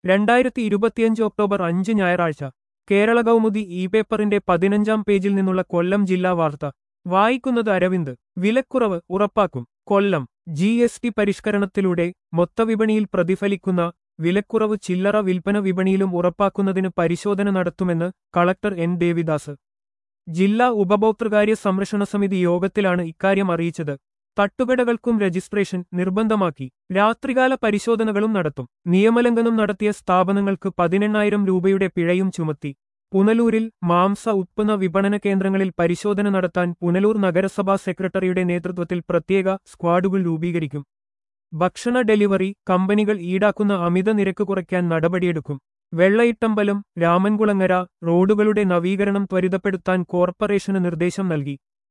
രണ്ടായിരത്തി ഇരുപത്തിയഞ്ച് ഒക്ടോബർ അഞ്ച് ഞായറാഴ്ച കേരള കൗമുദി ഇ പേപ്പറിന്റെ പതിനഞ്ചാം പേജിൽ നിന്നുള്ള കൊല്ലം ജില്ലാ വാർത്ത വായിക്കുന്നത് അരവിന്ദ് വിലക്കുറവ് ഉറപ്പാക്കും കൊല്ലം ജി എസ് ടി പരിഷ്കരണത്തിലൂടെ മൊത്തവിപണിയിൽ പ്രതിഫലിക്കുന്ന വിലക്കുറവ് ചില്ലറ വിൽപ്പന വിപണിയിലും ഉറപ്പാക്കുന്നതിന് പരിശോധന നടത്തുമെന്ന് കളക്ടർ എൻ ദേവിദാസ് ജില്ലാ ഉപഭോക്തൃകാര്യ സംരക്ഷണ സമിതി യോഗത്തിലാണ് ഇക്കാര്യം അറിയിച്ചത് തട്ടുകടകൾക്കും രജിസ്ട്രേഷൻ നിർബന്ധമാക്കി രാത്രികാല പരിശോധനകളും നടത്തും നിയമലംഘനം നടത്തിയ സ്ഥാപനങ്ങൾക്ക് പതിനെണ്ണായിരം രൂപയുടെ പിഴയും ചുമത്തി പുനലൂരിൽ മാംസ ഉത്പന്ന വിപണന കേന്ദ്രങ്ങളിൽ പരിശോധന നടത്താൻ പുനലൂർ നഗരസഭാ സെക്രട്ടറിയുടെ നേതൃത്വത്തിൽ പ്രത്യേക സ്ക്വാഡുകൾ രൂപീകരിക്കും ഭക്ഷണ ഡെലിവറി കമ്പനികൾ ഈടാക്കുന്ന അമിത നിരക്ക് കുറയ്ക്കാൻ നടപടിയെടുക്കും വെള്ളയിട്ടമ്പലം രാമൻകുളങ്ങര റോഡുകളുടെ നവീകരണം ത്വരിതപ്പെടുത്താൻ കോർപ്പറേഷന് നിർദ്ദേശം നൽകി